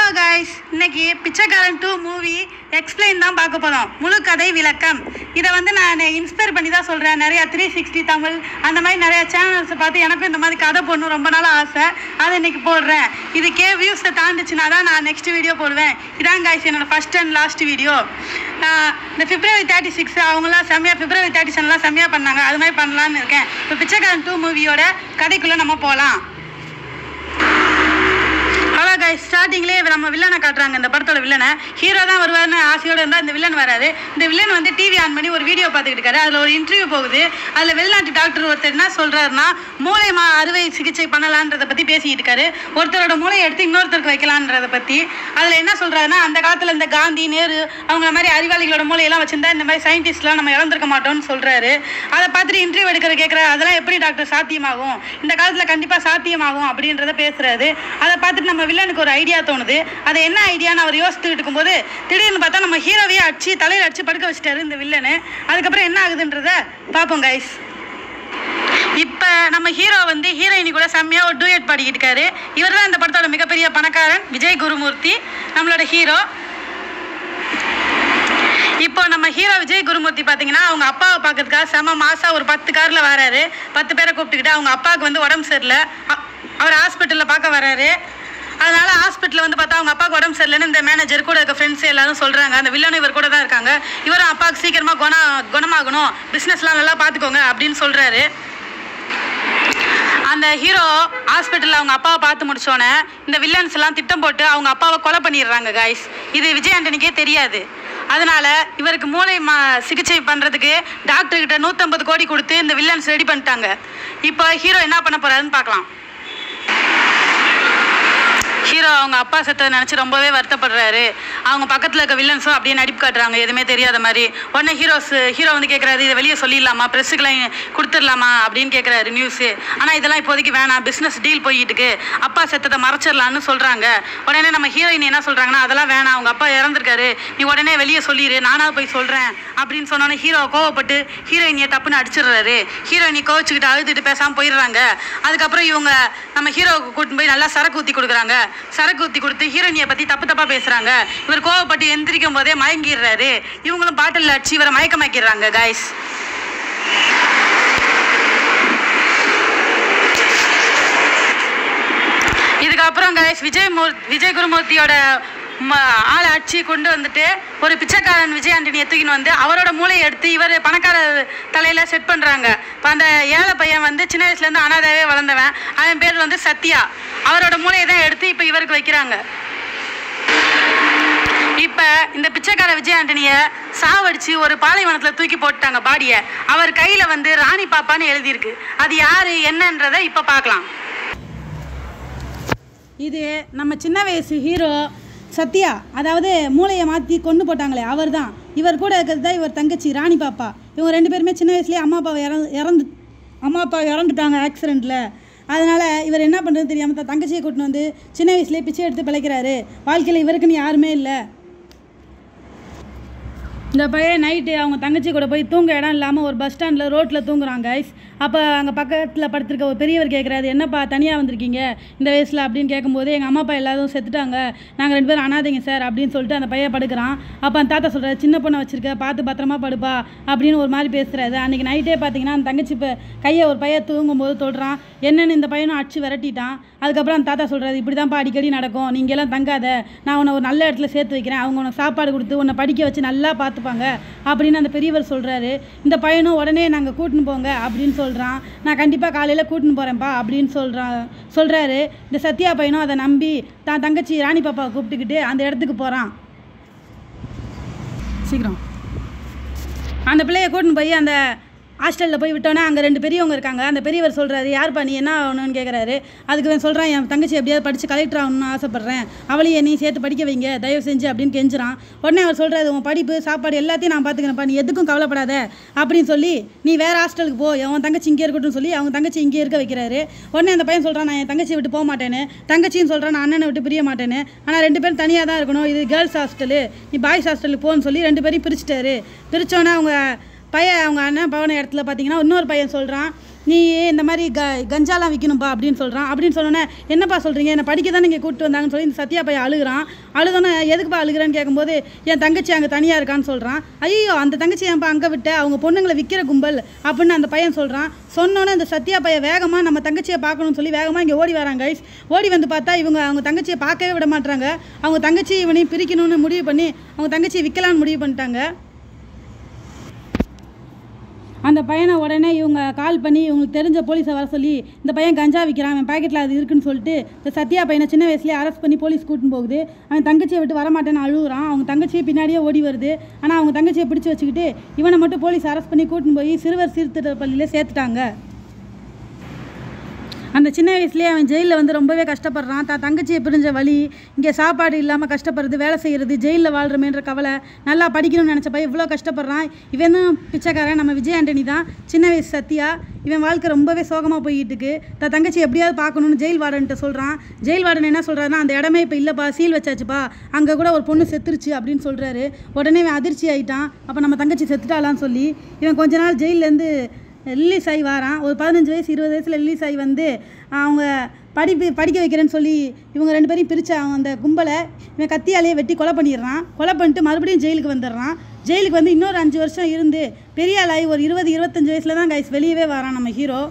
Guys இன்னைக்கு பிச்சைக்காரன் two movie explain தான் பார்க்க போகிறோம் முழு கதை விளக்கம் இதை வந்து நான் இன்ஸ்பயர் பண்ணி தான் சொல்கிறேன் நிறையா த்ரீ சிக்ஸ்டி தமிழ் அந்த மாதிரி நிறையா சேனல்ஸை பார்த்து எனக்கும் இந்த மாதிரி கதை போடணும் ரொம்ப நாள் ஆசை அதை இன்னைக்கு போடுறேன் இதுக்கே வியூஸை தாண்டுச்சுன்னா தான் நான் நெக்ஸ்ட் வீடியோ போடுவேன் இதான் கைஸ் என்னோட ஃபஸ்ட் அண்ட் லாஸ்ட் வீடியோ இந்த பிப்ரவரி தேர்ட்டி சிக்ஸ் அவங்களாம் செம்மையாக பிப்ரவரி தேர்ட்டி செவன்லாம் செம்மையாக பண்ணாங்க அது மாதிரி பண்ணலான்னு இருக்கேன் இப்போ பிச்சைக்காரன் டூ மூவியோட கதைக்குள்ளே நம்ம போகலாம் ஹலோ கைஸ் ஸ்டார்டிங்லேயே நம்ம வில்லனை காட்டுறாங்க இந்த படத்தோட வில்லனை ஹீரோ தான் வருவார்னு ஆசையோடு இருந்தால் இந்த வில்லன் வராது இந்த வில்லன் வந்து டிவி ஆன் பண்ணி ஒரு வீடியோ பார்த்துக்கிட்டு இருக்காரு அதில் ஒரு இன்டர்வியூ போகுது அதில் வெளிநாட்டு டாக்டர் ஒருத்தர் என்ன சொல்கிறாருன்னா மூளை மா அறுவை சிகிச்சை பண்ணலான்றதை பற்றி பேசிக்கிட்டு இருக்காரு ஒருத்தரோட மூளையை எடுத்து இன்னொருத்தருக்கு வைக்கலான்றதை பற்றி அதில் என்ன சொல்கிறாருன்னா அந்த காலத்தில் இந்த காந்தி நேரு அவங்கள மாதிரி அறிவாளிகளோட மூளையெல்லாம் வச்சிருந்தா இந்த மாதிரி சயின்டிஸ்ட்லாம் நம்ம இழந்திருக்க மாட்டோம்னு சொல்கிறாரு அதை பார்த்துட்டு இன்டர்வியூ எடுக்கிற கேட்குறாரு அதெல்லாம் எப்படி டாக்டர் சாத்தியமாகும் இந்த காலத்தில் கண்டிப்பாக சாத்தியமாகும் அப்படின்றத பேசுகிறாரு அதை பார்த்துட்டு நம்ம வில்லனுக்கு ஒரு ஐடியா தோணுது அது என்ன ஐடியான்னு அவர் யோசித்துக்கிட்டு இருக்கும்போது திடீர்னு பார்த்தா நம்ம ஹீரோவையே அடிச்சு தலையில் அடிச்சு படுக்க வச்சிட்டாரு இந்த வில்லனு அதுக்கப்புறம் என்ன ஆகுதுன்றத பார்ப்போம் கைஸ் இப்போ நம்ம ஹீரோ வந்து ஹீரோயினி கூட செம்மையாக ஒரு டூயட் பாடிக்கிட்டு இருக்காரு இவர் தான் இந்த படத்தோட மிகப்பெரிய பணக்காரன் விஜய் குருமூர்த்தி நம்மளோட ஹீரோ இப்போ நம்ம ஹீரோ விஜய் குருமூர்த்தி பார்த்தீங்கன்னா அவங்க அப்பாவை பார்க்கறதுக்காக செம மாசா ஒரு பத்து காரில் வராரு பத்து பேரை கூப்பிட்டுக்கிட்டு அவங்க அப்பாவுக்கு வந்து உடம்பு சரியில்லை அ- அவர் ஹாஸ்பிட்டலில் பார்க்க வராரு அதனால ஹாஸ்பிட்டலில் வந்து பார்த்தா அவங்க அப்பாவுக்கு உடம்பு சரியில்லைன்னு இந்த மேனேஜர் கூட இருக்க ஃப்ரெண்ட்ஸ் எல்லாரும் சொல்கிறாங்க அந்த வில்லனும் இவர் கூட தான் இருக்காங்க இவரும் அப்பாவுக்கு சீக்கிரமாக குண குணமாகணும் பிஸ்னஸ்லாம் நல்லா பார்த்துக்கோங்க அப்படின்னு சொல்கிறாரு அந்த ஹீரோ ஹாஸ்பிட்டலில் அவங்க அப்பாவை பார்த்து முடிச்சோன்னே இந்த வில்லன்ஸ் எல்லாம் திட்டம் போட்டு அவங்க அப்பாவை கொலை பண்ணிடுறாங்க கைஸ் இது விஜய் ஆண்டனிக்கே தெரியாது அதனால இவருக்கு மூளை மா சிகிச்சை பண்ணுறதுக்கு டாக்டர் கிட்ட நூற்றம்பது கோடி கொடுத்து இந்த வில்லன்ஸ் ரெடி பண்ணிட்டாங்க இப்போ ஹீரோ என்ன பண்ண போறாருன்னு பார்க்கலாம் ஹீரோ அவங்க அப்பா செத்ததை நினச்சி ரொம்பவே வருத்தப்படுறாரு அவங்க பக்கத்தில் இருக்க வில்லன்ஸும் அப்படியே நடிப்பு காட்டுறாங்க எதுவுமே தெரியாத மாதிரி உடனே ஹீரோஸ் ஹீரோ வந்து கேட்குறாரு இதை வெளியே சொல்லிடலாமா ப்ரெஸ்ஸுக்கெல்லாம் கொடுத்துடலாமா அப்படின்னு கேட்குறாரு நியூஸு ஆனால் இதெல்லாம் இப்போதைக்கு வேணாம் பிஸ்னஸ் டீல் போயிட்டு இருக்கு அப்பா செத்ததை மறைச்சிடலான்னு சொல்கிறாங்க உடனே நம்ம ஹீரோயின் என்ன சொல்கிறாங்கன்னா அதெல்லாம் வேணாம் அவங்க அப்பா இறந்துருக்காரு நீ உடனே வெளியே சொல்லிடு நானாக போய் சொல்கிறேன் அப்படின்னு சொன்னோன்னே ஹீரோ கோவப்பட்டு ஹீரோயினியை டப்புன்னு அடிச்சிடுறாரு ஹீரோயினி கோவச்சுக்கிட்டு அழுதுட்டு பேசாமல் போயிடுறாங்க அதுக்கப்புறம் இவங்க நம்ம ஹீரோவுக்கு கூட்டின்னு போய் நல்லா சரக்கு ஊற்றி கொடுக்குறாங்க சரக்கு ஊற்றி கொடுத்து ஹீரோயினியை பற்றி தப்பு தப்பாக பேசுகிறாங்க இவர் கோவப்பட்டு எந்திரிக்கும் போதே மயங்கிடுறாரு இவங்களும் பாட்டிலில் அடிச்சு இவரை மயக்கமாக்கிடுறாங்க காய்ஸ் இதுக்கப்புறம் கைஸ் விஜய் மூர் விஜய் குருமூர்த்தியோட ம ஆளை அடிச்சு கொண்டு வந்துட்டு ஒரு பிச்சைக்காரன் விஜய் ஆண்டனியை தூக்கின்னு வந்து அவரோட மூளையை எடுத்து இவர் பணக்கார தலையில் செட் பண்ணுறாங்க இப்போ அந்த ஏழை பையன் வந்து சின்ன வயசுலேருந்து அனாதையாவே வளர்ந்தவன் அவன் பேர் வந்து சத்யா அவரோட மூளையை தான் எடுத்து இப்போ இவருக்கு வைக்கிறாங்க இப்போ இந்த பிச்சைக்கார விஜய் ஆண்டனியை சாவடிச்சு ஒரு பாலைவனத்தில் தூக்கி போட்டுட்டாங்க பாடியை அவர் கையில் வந்து ராணி பாப்பான்னு எழுதியிருக்கு அது யார் என்னன்றதை இப்போ பார்க்கலாம் இது நம்ம சின்ன வயசு ஹீரோ சத்யா அதாவது மூளையை மாற்றி கொண்டு போட்டாங்களே அவர் தான் இவர் கூட இருக்கிறது தான் இவர் தங்கச்சி ராணி பாப்பா இவங்க ரெண்டு பேருமே சின்ன வயசுலேயே அம்மா அப்பாவை இறந்து இறந்து அம்மா அப்பா இறந்துட்டாங்க ஆக்சிடெண்ட்டில் அதனால் இவர் என்ன பண்ணுறதுன்னு தெரியாமல் தான் தங்கச்சியை கூட்டின்னு வந்து சின்ன வயசுலேயே பிச்சை எடுத்து பிழைக்கிறாரு வாழ்க்கையில் இவருக்குன்னு யாருமே இல்லை இந்த பையன் நைட்டு அவங்க தங்கச்சி கூட போய் தூங்க இடம் இல்லாமல் ஒரு பஸ் ஸ்டாண்டில் ரோட்டில் தூங்குறாங்க கைஸ் அப்போ அங்கே பக்கத்தில் படுத்திருக்க ஒரு பெரியவர் கேட்குறாரு என்னப்பா தனியாக வந்திருக்கீங்க இந்த வயசில் அப்படின்னு கேட்கும்போது எங்கள் அம்மா அப்பா எல்லாரும் செத்துட்டாங்க நாங்கள் ரெண்டு பேரும் அனாதைங்க சார் அப்படின்னு சொல்லிட்டு அந்த பையன் படுக்கிறான் அப்போ அந்த தாத்தா சொல்கிறாரு சின்ன பொண்ணை வச்சிருக்க பார்த்து பத்திரமா படுப்பா அப்படின்னு ஒரு மாதிரி பேசுகிறாரு அன்றைக்கி நைட்டே பார்த்தீங்கன்னா அந்த தங்கச்சி இப்போ கையை ஒரு பையன் தூங்கும்போது தொடுறான் என்னன்னு இந்த பையனும் அடிச்சு விரட்டிட்டான் அதுக்கப்புறம் அந்த தாத்தா சொல்கிறாரு இப்படி தான்ப்பா அடிக்கடி நடக்கும் நீங்கள் எல்லாம் தங்காத நான் உன்னை ஒரு நல்ல இடத்துல சேர்த்து வைக்கிறேன் அவங்க உனக்கு சாப்பாடு கொடுத்து உன்னை படிக்க வச்சு நல்லா பார்த்துப்பாங்க அப்படின்னு அந்த பெரியவர் சொல்கிறாரு இந்த பையனும் உடனே நாங்கள் கூட்டின்னு போங்க அப்படின்னு சொல்கிறான் நான் கண்டிப்பாக காலையில் கூட்டின்னு போகிறேன்ப்பா அப்படின்னு சொல்கிறான் சொல்கிறாரு இந்த சத்யா பையனும் அதை நம்பி தான் தங்கச்சி ராணி பாப்பாவை கூப்பிட்டுக்கிட்டு அந்த இடத்துக்கு போகிறான் சீக்கிரம் அந்த பிள்ளைய கூட்டின்னு போய் அந்த ஹாஸ்டலில் போய் விட்டோன்னே அங்கே ரெண்டு பெரியவங்க இருக்காங்க அந்த பெரியவர் சொல்கிறாரு யார்ப்பா நீ என்ன ஆகணும்னு கேட்குறாரு அதுக்கு இவன் சொல்கிறான் என் தங்கச்சி எப்படியாவது படித்து கலெக்டர் ஆகணும்னு ஆசைப்பட்றேன் அவளையும் நீ சேர்த்து படிக்க வைங்க தயவு செஞ்சு அப்படின்னு கெஞ்சுறான் உடனே அவர் சொல்கிறாரு உன் படிப்பு சாப்பாடு எல்லாத்தையும் நான் பார்த்துக்கிறேன்ப்பா நீ எதுக்கும் கவலைப்படாத அப்படின்னு சொல்லி நீ வேறு ஹாஸ்டலுக்கு போ உன் தங்கச்சி இங்கே இருக்கட்டும் சொல்லி அவங்க தங்கச்சி இங்கே இருக்க வைக்கிறாரு உடனே அந்த பையன் சொல்கிறான் நான் என் தங்கச்சியை விட்டு போக மாட்டேன்னு தங்கச்சியும் சொல்கிறான் நான் அண்ணனை விட்டு பிரிய மாட்டேன்னு ஆனால் ரெண்டு பேரும் தனியாக தான் இருக்கணும் இது கேர்ள்ஸ் ஹாஸ்டலு நீ பாய்ஸ் ஹாஸ்டலுக்கு போன்னு சொல்லி ரெண்டு பேரையும் பிரிச்சுட்டாரு பிரித்தோன்னே அவங்க பையன் அவங்க அண்ணன் பவன இடத்துல பார்த்தீங்கன்னா இன்னொரு பையன் சொல்கிறான் நீ இந்த மாதிரி க கஞ்சாலாம் விற்கணும்பா அப்படின்னு சொல்கிறான் அப்படின்னு சொன்னோன்னே என்னப்பா சொல்கிறீங்க என்னை படிக்க தான் நீங்கள் கூப்பிட்டு வந்தாங்கன்னு சொல்லி இந்த சத்யா பையன் அழுகுறான் அழுதோன்னே எதுக்குப்பா அழுகுறேன்னு கேட்கும்போது என் தங்கச்சி அங்கே தனியாக இருக்கான்னு சொல்கிறான் ஐயோ அந்த தங்கச்சி ஏன்ப்பா அங்கே விட்ட அவங்க பொண்ணுங்களை விற்கிற கும்பல் அப்படின்னு அந்த பையன் சொல்கிறான் சொன்னோன்னே அந்த சத்யா பையன் வேகமாக நம்ம தங்கச்சியை பார்க்கணும்னு சொல்லி வேகமாக இங்கே ஓடி வராங்க guys. ஓடி வந்து பார்த்தா இவங்க அவங்க தங்கச்சியை பார்க்கவே விட மாட்டாங்க அவங்க தங்கச்சி இவனையும் பிரிக்கணும்னு முடிவு பண்ணி அவங்க தங்கச்சியை விற்கலான்னு முடிவு பண்ணிட்டாங்க அந்த பையனை உடனே இவங்க கால் பண்ணி இவங்களுக்கு தெரிஞ்ச போலீஸை வர சொல்லி இந்த பையன் கஞ்சா விற்கிறான் அவன் பாக்கெட்டில் அது இருக்குன்னு சொல்லிட்டு இந்த சத்யா பையனை சின்ன வயசுலேயே அரெஸ்ட் பண்ணி போலீஸ் கூட்டின்னு போகுது அவன் தங்கச்சியை விட்டு வரமாட்டேன்னு அழுகுறான் அவங்க தங்கச்சியை பின்னாடியே ஓடி வருது ஆனால் அவங்க தங்கச்சியை பிடிச்சி வச்சுக்கிட்டு இவனை மட்டும் போலீஸ் அரெஸ்ட் பண்ணி கூட்டின்னு போய் சிறுவர் சீர்திருத்த பள்ளியில் சேர்த்துட்டாங்க அந்த சின்ன வயசுலேயே அவன் ஜெயிலில் வந்து ரொம்பவே கஷ்டப்படுறான் தான் தங்கச்சியை பிரிஞ்ச வழி இங்கே சாப்பாடு இல்லாமல் கஷ்டப்படுறது வேலை செய்கிறது ஜெயிலில் வாழ்கிறமேன்ற கவலை நல்லா படிக்கணும்னு நினச்ச பையன் இவ்வளோ கஷ்டப்படுறான் இவன் தான் பிச்சைக்காரன் நம்ம விஜய் ஆண்டனி தான் சின்ன வயசு சத்யா இவன் வாழ்க்கை ரொம்பவே சோகமாக போய்கிட்டு இருக்கு தான் தங்கச்சி எப்படியாவது பார்க்கணும்னு ஜெயில் வார்டன்ட்ட சொல்கிறான் ஜெயில் வார்டன் என்ன சொல்கிறாருன்னா அந்த இடமே இப்போ இல்லைப்பா சீல் வச்சாச்சுப்பா அங்கே கூட ஒரு பொண்ணு செத்துருச்சு அப்படின்னு சொல்கிறாரு உடனே இவன் அதிர்ச்சி ஆயிட்டான் அப்போ நம்ம தங்கச்சி செத்துட்டாளான்னு சொல்லி இவன் கொஞ்ச நாள் ஜெயிலேருந்து ரிலீஸ் ஆகி வாரான் ஒரு பதினஞ்சு வயசு இருபது வயசில் ரிலீஸ் ஆகி வந்து அவங்க படிப்பு படிக்க வைக்கிறேன்னு சொல்லி இவங்க ரெண்டு பேரையும் பிரித்த அந்த கும்பலை இவன் கத்தியாலேயே வெட்டி கொலை பண்ணிடுறான் கொலை பண்ணிட்டு மறுபடியும் ஜெயிலுக்கு வந்துடுறான் ஜெயிலுக்கு வந்து இன்னொரு அஞ்சு வருஷம் இருந்து பெரிய ஆளாகி ஒரு இருபது இருபத்தஞ்சு வயசில் தான் கைஸ் வெளியவே வரான் நம்ம ஹீரோ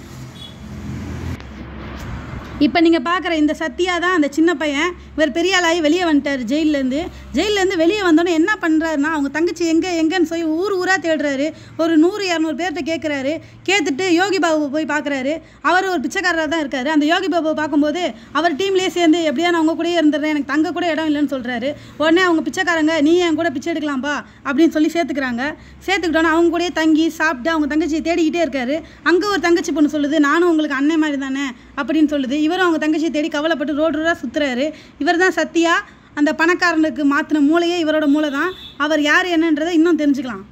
இப்போ நீங்கள் பார்க்குற இந்த சத்யா தான் அந்த சின்ன பையன் இவர் பெரிய ஆளாகி வெளியே வந்துட்டார் ஜெயிலேருந்து ஜெயிலேருந்து வெளியே வந்தோடனே என்ன பண்ணுறாருன்னா அவங்க தங்கச்சி எங்கே எங்கேன்னு சொல்லி ஊர் ஊராக தேடுறாரு ஒரு நூறு இரநூறு பேர்கிட்ட கேட்குறாரு கேட்டுட்டு யோகி பாபு போய் பார்க்குறாரு அவர் ஒரு பிச்சைக்காரராக தான் இருக்காரு அந்த யோகி பாபுவை பார்க்கும்போது அவர் டீம்லேயே சேர்ந்து எப்படியா நான் உங்க கூடயே இருந்துடுறேன் எனக்கு தங்க கூட இடம் இல்லைன்னு சொல்கிறாரு உடனே அவங்க பிச்சைக்காரங்க நீ என் கூட பிச்சை எடுக்கலாம்ப்பா அப்படின்னு சொல்லி சேர்த்துக்கிறாங்க சேர்த்துக்கிட்டோன்னே அவங்க கூடயே தங்கி சாப்பிட்டு அவங்க தங்கச்சியை தேடிக்கிட்டே இருக்காரு அங்கே ஒரு தங்கச்சி பொண்ணு சொல்லுது நானும் உங்களுக்கு அண்ணன் மாதிரி தானே அப்படின்னு சொல்லுது இவரும் அவங்க தங்கச்சியை தேடி கவலைப்பட்டு ரோடு ரோடாக சுற்றுறாரு இவர் தான் சத்யா அந்த பணக்காரனுக்கு மாற்றின மூளையே இவரோட மூளை தான் அவர் யார் என்னன்றதை இன்னும் தெரிஞ்சுக்கலாம்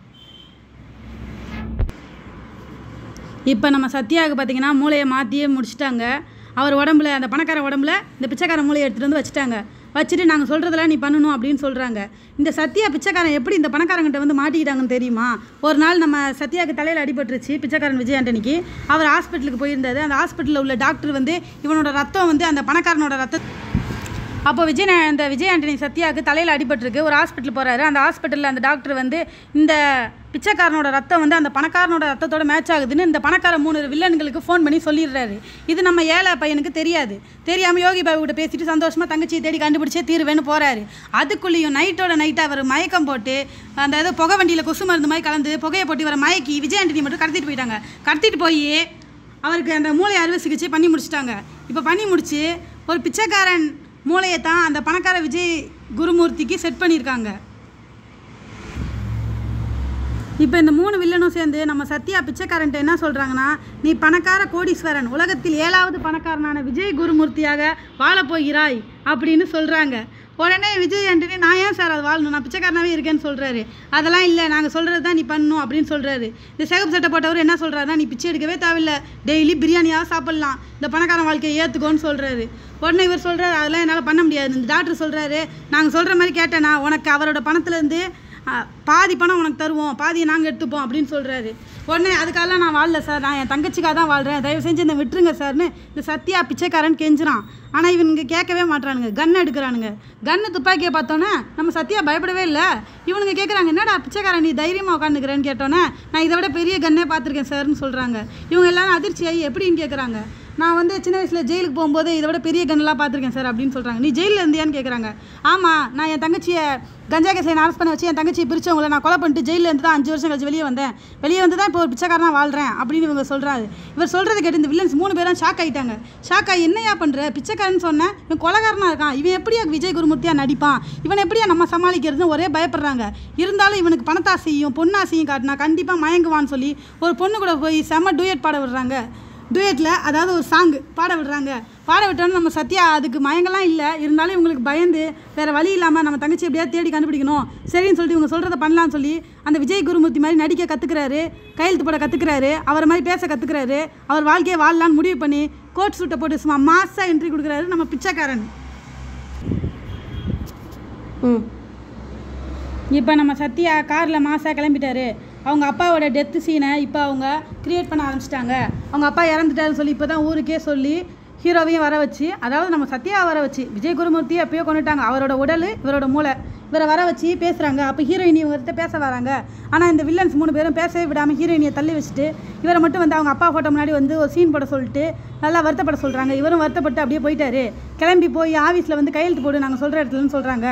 இப்போ நம்ம சத்யாவுக்கு பார்த்தீங்கன்னா மூளையை மாற்றியே முடிச்சிட்டாங்க அவர் உடம்புல அந்த பணக்கார உடம்புல இந்த பிச்சைக்கார மூளையை எடுத்துகிட்டு வந்து வச்சுட்டாங்க வச்சுட்டு நாங்கள் சொல்கிறதெல்லாம் நீ பண்ணணும் அப்படின்னு சொல்கிறாங்க இந்த சத்யா பிச்சைக்காரன் எப்படி இந்த பணக்காரங்கிட்ட வந்து மாட்டிக்கிட்டாங்கன்னு தெரியுமா ஒரு நாள் நம்ம சத்யாவுக்கு தலையில் அடிபட்டுருச்சு பிச்சைக்காரன் விஜய் ஆண்டனிக்கு அவர் ஹாஸ்பிட்டலுக்கு போயிருந்தாரு அந்த ஹாஸ்பிட்டலில் உள்ள டாக்டர் வந்து இவனோட ரத்தம் வந்து அந்த பணக்காரனோட ரத்த அப்போ விஜய் நா- இந்த விஜய் ஆண்டனி சத்யாவுக்கு தலையில் அடிபட்டிருக்கு ஒரு ஹாஸ்பிட்டல் போகிறாரு அந்த ஹாஸ்பிட்டலில் அந்த டாக்டர் வந்து இந்த பிச்சைக்காரனோட ரத்தம் வந்து அந்த பணக்காரனோட ரத்தத்தோட மேட்ச் ஆகுதுன்னு இந்த பணக்கார மூணு வில்லன்களுக்கு ஃபோன் பண்ணி சொல்லிடுறாரு இது நம்ம ஏழை பையனுக்கு தெரியாது தெரியாமல் யோகி பாபு கிட்ட பேசிட்டு சந்தோஷமாக தங்கச்சியை தேடி கண்டுபிடிச்சே தீருவேன்னு போகிறாரு அதுக்குள்ளேயும் நைட்டோட நைட்டாக அவர் மயக்கம் போட்டு அந்த இது புகை வண்டியில் கொசு மருந்து மாதிரி கலந்து புகையை போட்டு இவரை மயக்கி விஜய் ஆண்டனி மட்டும் கடத்திட்டு போயிட்டாங்க கடத்திட்டு போய் அவருக்கு அந்த மூளை அறுவை சிகிச்சை பண்ணி முடிச்சிட்டாங்க இப்போ பண்ணி முடிச்சு ஒரு பிச்சைக்காரன் மூளையை தான் அந்த பணக்கார விஜய் குருமூர்த்திக்கு செட் பண்ணியிருக்காங்க இப்போ இந்த மூணு வில்லனும் சேர்ந்து நம்ம சத்யா பிச்சைக்காரன்ட்ட என்ன சொல்கிறாங்கன்னா நீ பணக்கார கோடீஸ்வரன் உலகத்தில் ஏழாவது பணக்காரனான விஜய் குருமூர்த்தியாக வாழப் போகிறாய் அப்படின்னு சொல்கிறாங்க உடனே விஜய் ஆண்டனி நான் ஏன் சார் அது வாழணும் நான் பிச்சைக்காரனாவே இருக்கேன்னு சொல்கிறாரு அதெல்லாம் இல்லை நாங்கள் சொல்கிறது தான் நீ பண்ணணும் அப்படின்னு சொல்கிறாரு இந்த சிகப்பு சட்டை போட்டவர் என்ன சொல்கிறாருன்னா நீ பிச்சை எடுக்கவே தேவையில்ல டெய்லி பிரியாணியாக சாப்பிட்லாம் இந்த பணக்காரன் வாழ்க்கையை ஏற்றுக்கோன்னு சொல்கிறாரு உடனே இவர் சொல்கிறாரு அதெல்லாம் என்னால் பண்ண முடியாது இந்த டாக்டர் சொல்கிறாரு நாங்கள் சொல்கிற மாதிரி கேட்டேனா உனக்கு அவரோட பணத்துலேருந்து அஹ், பாதி பணம் உனக்கு தருவோம் பாதியை நாங்கள் எடுத்துப்போம் அப்படின்னு சொல்கிறாரு உடனே அதுக்காகலாம் நான் வாழல சார் நான் என் தங்கச்சிக்காக தான் வாழ்கிறேன் தயவு செஞ்சு இந்த விட்டுருங்க சார்னு இந்த சத்யா பிச்சைக்காரன் கெஞ்சுறான் ஆனால் இவனுங்க கேட்கவே மாட்றானுங்க கன் எடுக்கிறானுங்க கன்னு துப்பாக்கியை பார்த்தோன்னே நம்ம சத்யா பயப்படவே இல்லை இவனுங்க கேட்குறாங்க என்னடா பிச்சைக்காரன் நீ தைரியமாக உட்காந்துக்கிறேன்னு கேட்டோன்னே நான் இதை விட பெரிய கன்னே பார்த்துருக்கேன் சார்னு சொல்கிறாங்க இவங்க எல்லாரும் அதிர்ச்சியாகி எப்படின்னு கேட்குறாங்க நான் வந்து சின்ன வயசில் ஜெயிலுக்கு போகும்போது இதை விட பெரிய கன்னெல்லாம் பார்த்துருக்கேன் சார் அப்படின்னு சொல்கிறாங்க நீ ஜெயிலில் இருந்தியான்னு கேட்குறாங்க ஆமாம் நான் என் தங்கச்சியை கஞ்சா கேஸை அரெஸ்ட் பண்ண வச்சு என் தங்கச்சியை பிரிச்சவங்கள நான் கொலை பண்ணிட்டு ஜெயிலில் இருந்து தான் அஞ்சு வருஷம் கழிச்சு வெளியே வந்தேன் வெளியே வந்து தான் இப்போ ஒரு பிச்சைக்காரனா வாழ்கிறேன் அப்படின்னு இவங்க சொல்கிறாரு இவர் சொல்கிறத கேட்டு இந்த வில்லன்ஸ் மூணு பேரும் ஷாக் ஆகிட்டாங்க ஷாக் ஆகி என்னையா பண்ணுற பிச்சைக்காரன்னு சொன்னேன் இவன் கொலகாரனாக இருக்கான் இவன் எப்படியா விஜய் குருமூர்த்தியா நடிப்பான் இவன் எப்படியா நம்ம சமாளிக்கிறதுன்னு ஒரே பயப்படுறாங்க இருந்தாலும் இவனுக்கு பணத்தாசையும் பொன்னாசையும் காட்டினா கண்டிப்பாக மயங்குவான்னு சொல்லி ஒரு பொண்ணு கூட போய் செம்ம டூயட் பாட விடுறாங்க டூயட்டில் அதாவது ஒரு சாங்கு பாட விடுறாங்க பாட விட்டோன்னு நம்ம சத்யா அதுக்கு மயங்கலாம் இல்லை இருந்தாலும் இவங்களுக்கு பயந்து வேறு வழி இல்லாமல் நம்ம தங்கச்சி எப்படியாவது தேடி கண்டுபிடிக்கணும் சரின்னு சொல்லிட்டு இவங்க சொல்கிறத பண்ணலாம்னு சொல்லி அந்த விஜய் குருமூர்த்தி மாதிரி நடிக்க கற்றுக்கிறாரு கையெழுத்து போட கற்றுக்கிறாரு அவரை மாதிரி பேச கற்றுக்கிறாரு அவர் வாழ்க்கையை வாழலான்னு முடிவு பண்ணி கோட் சூட்டை போட்டு சும்மா மாசாக என்ட்ரி கொடுக்குறாரு நம்ம பிச்சைக்காரன் ம் இப்போ நம்ம சத்யா காரில் மாசாக கிளம்பிட்டாரு அவங்க அப்பாவோட டெத்து சீனை இப்போ அவங்க கிரியேட் பண்ண ஆரம்பிச்சிட்டாங்க அவங்க அப்பா இறந்துட்டாருன்னு சொல்லி இப்போ தான் ஊருக்கே சொல்லி ஹீரோவையும் வர வச்சு அதாவது நம்ம சத்யா வர வச்சு விஜய் குருமூர்த்தியை எப்பயோ கொண்டுட்டாங்க அவரோட உடல் இவரோட மூளை இவரை வர வச்சு பேசுகிறாங்க அப்போ ஹீரோயினி இவர்கிட்ட பேச வராங்க ஆனால் இந்த வில்லன்ஸ் மூணு பேரும் பேசவே விடாமல் ஹீரோயினியை தள்ளி வச்சுட்டு இவரை மட்டும் வந்து அவங்க அப்பா ஃபோட்டோ முன்னாடி வந்து ஒரு சீன் போட சொல்லிட்டு நல்லா வருத்தப்பட சொல்கிறாங்க இவரும் வருத்தப்பட்டு அப்படியே போயிட்டாரு கிளம்பி போய் ஆஃபீஸில் வந்து கையெழுத்து போடு நாங்கள் சொல்கிற இடத்துலன்னு சொல்கிறாங்க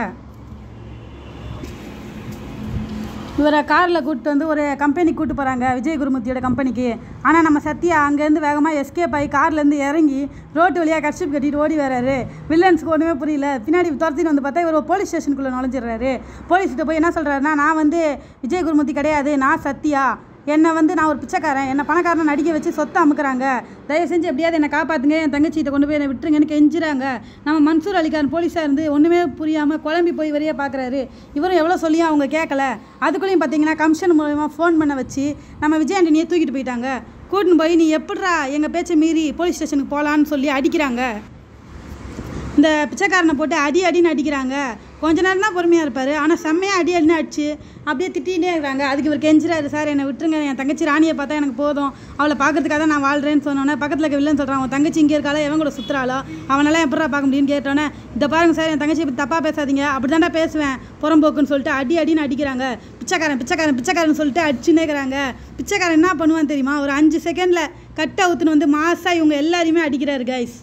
இவரை காரில் கூப்பிட்டு வந்து ஒரு கம்பெனிக்கு கூப்பிட்டு போகிறாங்க விஜய் குருமூர்த்தியோட கம்பெனிக்கு ஆனால் நம்ம சத்யா அங்கேருந்து வேகமாக எஸ்கேப் ஆகி கார்லேருந்து இறங்கி ரோட்டு வழியாக கட்சிப் கட்டிட்டு ஓடி வராரு வில்லன்ஸ்க்கு ஒன்றுமே புரியல பின்னாடி துரத்தின்னு வந்து பார்த்தா இவர் ஒரு போலீஸ் ஸ்டேஷனுக்குள்ளே நுழைஞ்சிடுறாரு போலீஸ்கிட்ட போய் என்ன சொல்கிறாருன்னா நான் வந்து விஜய் குருமூர்த்தி கிடையாது நான் சத்யா என்னை வந்து நான் ஒரு பிச்சைக்காரன் என்னை பணக்காரனை நடிக்க வச்சு சொத்தை அமுக்குறாங்க தயவு செஞ்சு எப்படியாவது என்னை காப்பாற்றுங்க என் தங்கச்சிகிட்ட கொண்டு போய் என்னை விட்டுருங்கன்னு கெஞ்சுறாங்க நம்ம மன்சூர் அலிகான் போலீஸாக இருந்து ஒன்றுமே புரியாமல் குழம்பி போய் வரைய பார்க்குறாரு இவரும் எவ்வளோ சொல்லியும் அவங்க கேட்கல அதுக்குள்ளேயும் பார்த்தீங்கன்னா கமிஷன் மூலயமா ஃபோன் பண்ண வச்சு நம்ம விஜய் ஆண்டனியை தூக்கிட்டு போயிட்டாங்க கூட்டின்னு போய் நீ எப்படிடா எங்கள் பேச்சை மீறி போலீஸ் ஸ்டேஷனுக்கு போகலான்னு சொல்லி அடிக்கிறாங்க இந்த பிச்சைக்காரனை போட்டு அடி அடின்னு அடிக்கிறாங்க கொஞ்ச நேரம் தான் பொறுமையாக இருப்பார் ஆனால் செம்மையாக அடி அடின்னு அடிச்சு அப்படியே திட்டிகிட்டே இருக்கிறாங்க அதுக்கு இவர் கெஞ்சுறாரு சார் என்னை விட்டுருங்க என் தங்கச்சி ராணியை பார்த்தா எனக்கு போதும் அவளை பார்க்கறதுக்காக தான் நான் வாழ்கிறேன்னு சொன்னோன்னே பக்கத்தில் இருக்க வில்லன் சொல்கிறான் உன் தங்கச்சி இங்கே இருக்காளோ எவன் கூட சுற்றுறாளோ அவனெல்லாம் எப்படா பார்க்க முடியும்னு கேட்டோன்னே இதை பாருங்க சார் என் தங்கச்சி பற்றி தப்பாக பேசாதீங்க அப்படி தான்டா பேசுவேன் புறம்போக்குன்னு சொல்லிட்டு அடி அடின்னு அடிக்கிறாங்க பிச்சைக்காரன் பிச்சைக்காரன் பிச்சைக்காரன் சொல்லிட்டு அடிச்சுன்னே இருக்கிறாங்க பிச்சைக்காரன் என்ன பண்ணுவான்னு தெரியுமா ஒரு அஞ்சு செகண்டில் கட் அவுத்துன்னு வந்து மாசாக இவங்க எல்லாரையுமே அடிக்கிறாரு கைஸ்